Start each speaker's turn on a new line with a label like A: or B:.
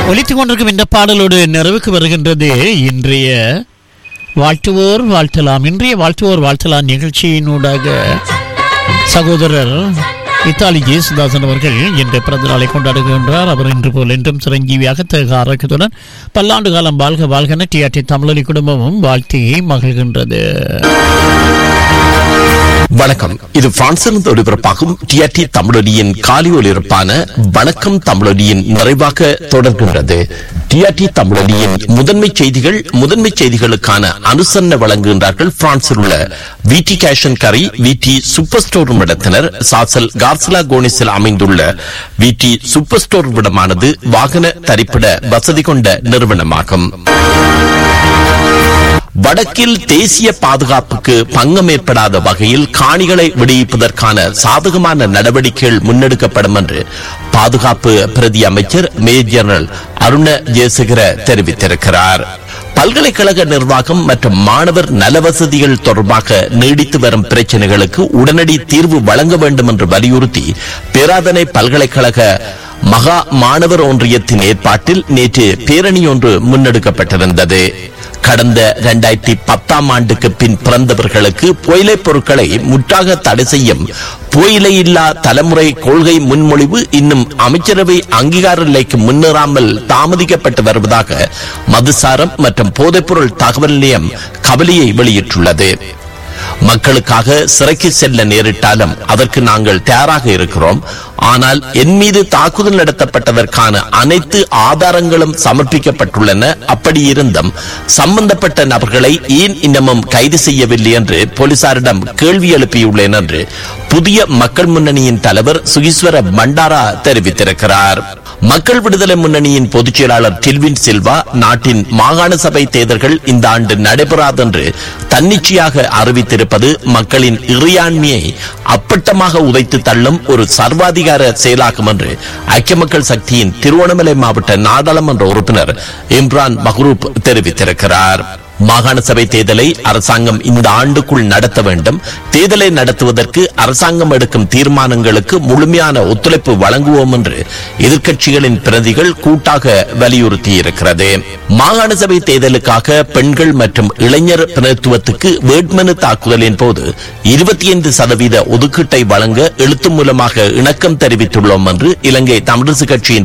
A: ஒலித்துக் கொண்டிருக்கும் இந்த பாடலோடு நிறைவுக்கு வருகின்றது இன்றைய வாழ்த்துவோர் வாழ்த்தலாம் இன்றைய வாழ்த்துவோர் வாழ்த்தலாம் நிகழ்ச்சியினூடாக சகோதரர் இத்தாலி ஜேசுதாசன் அவர்கள் இன்று பிறந்த நாளை கொண்டாடுகின்றார் அவர் இன்று போல் என்றும் சிரஞ்சீவியாக தக ஆரோக்கியத்துடன் பல்லாண்டு காலம் வாழ்க வாழ்கன டிஆர்டி தமிழொலி குடும்பமும் வாழ்த்தி மகிழ்கின்றது
B: வணக்கம் இது பிரான்சிலிருந்து ஒளிபரப்பாகும் டிஆர்டி தமிழொலியின் காலி ஒலிபரப்பான வணக்கம் தமிழொலியின் நிறைவாக தொடர்கின்றது டிஆர்டி தமிழொலியின் முதன்மை செய்திகள் முதன்மை செய்திகளுக்கான அனுசரணை வழங்குகின்றார்கள் பிரான்சில் உள்ள விடி கேஷன் கரி விடி சூப்பர் ஸ்டோர் இடத்தினர் சாசல் கார்சலா கோனிஸில் அமைந்துள்ள விடி சூப்பர் ஸ்டோர் விடமானது வாகன தரிப்பிட வசதி கொண்ட நிறுவனமாகும் வடக்கில் தேசிய பாதுகாப்புக்கு பங்கம் ஏற்படாத வகையில் காணிகளை விடுவிப்பதற்கான சாதகமான நடவடிக்கைகள் முன்னெடுக்கப்படும் என்று பாதுகாப்பு பிரதி அமைச்சர் மேஜர் ஜெனரல் அருண ஜெயசேகர தெரிவித்திருக்கிறார் பல்கலைக்கழக நிர்வாகம் மற்றும் மாணவர் நலவசதிகள் தொடர்பாக நீடித்து வரும் பிரச்சனைகளுக்கு உடனடி தீர்வு வழங்க வேண்டும் என்று வலியுறுத்தி பேராதனை பல்கலைக்கழக மகா மாணவர் ஒன்றியத்தின் ஏற்பாட்டில் நேற்று பேரணி ஒன்று முன்னெடுக்கப்பட்டிருந்தது கடந்த இரண்டாயிரத்தி பத்தாம் ஆண்டுக்கு பின் பிறந்தவர்களுக்கு புயலைப் பொருட்களை முற்றாக தடை செய்யும் புயலை இல்லா தலைமுறை கொள்கை முன்மொழிவு இன்னும் அமைச்சரவை அங்கீகார நிலைக்கு முன்னேறாமல் தாமதிக்கப்பட்டு வருவதாக மதுசாரம் மற்றும் போதைப்பொருள் தகவல் நிலையம் கவலையை வெளியிட்டுள்ளது மக்களுக்காக சிறைக்கு செல்ல நேரிட்டாலும் அதற்கு நாங்கள் தயாராக இருக்கிறோம் ஆனால் என் மீது தாக்குதல் நடத்தப்பட்டதற்கான அனைத்து ஆதாரங்களும் சமர்ப்பிக்கப்பட்டுள்ளன அப்படி இருந்தும் சம்பந்தப்பட்ட நபர்களை ஏன் இன்னமும் கைது செய்யவில்லை என்று போலீசாரிடம் கேள்வி எழுப்பியுள்ளேன் என்று புதிய மக்கள் முன்னணியின் தலைவர் சுகீஸ்வர பண்டாரா தெரிவித்திருக்கிறார் மக்கள் விடுதலை முன்னணியின் பொதுச் செயலாளர் டில்வின் சில்வா நாட்டின் மாகாண சபை தேர்தல்கள் இந்த ஆண்டு நடைபெறாது என்று தன்னிச்சையாக அறிவித்திருப்பது மக்களின் இறையாண்மையை அப்பட்டமாக உதைத்து தள்ளும் ஒரு சர்வாதிகார செயலாகும் என்று ஐக்கிய மக்கள் சக்தியின் திருவண்ணாமலை மாவட்ட நாடாளுமன்ற உறுப்பினர் இம்ரான் மஹ்ரூப் தெரிவித்திருக்கிறார் மாகாண சபை தேர்தலை அரசாங்கம் இந்த ஆண்டுக்குள் நடத்த வேண்டும் தேர்தலை நடத்துவதற்கு அரசாங்கம் எடுக்கும் தீர்மானங்களுக்கு முழுமையான ஒத்துழைப்பு வழங்குவோம் என்று எதிர்க்கட்சிகளின் பிரதிகள் கூட்டாக வலியுறுத்தியிருக்கிறது மாகாண சபை தேர்தலுக்காக பெண்கள் மற்றும் இளைஞர் பிரதித்துவத்துக்கு வேட்மனு தாக்குதலின் போது இருபத்தி ஐந்து சதவீத ஒதுக்கீட்டை வழங்க எழுத்து மூலமாக இணக்கம் தெரிவித்துள்ளோம் என்று இலங்கை தமிழரசு கட்சியின்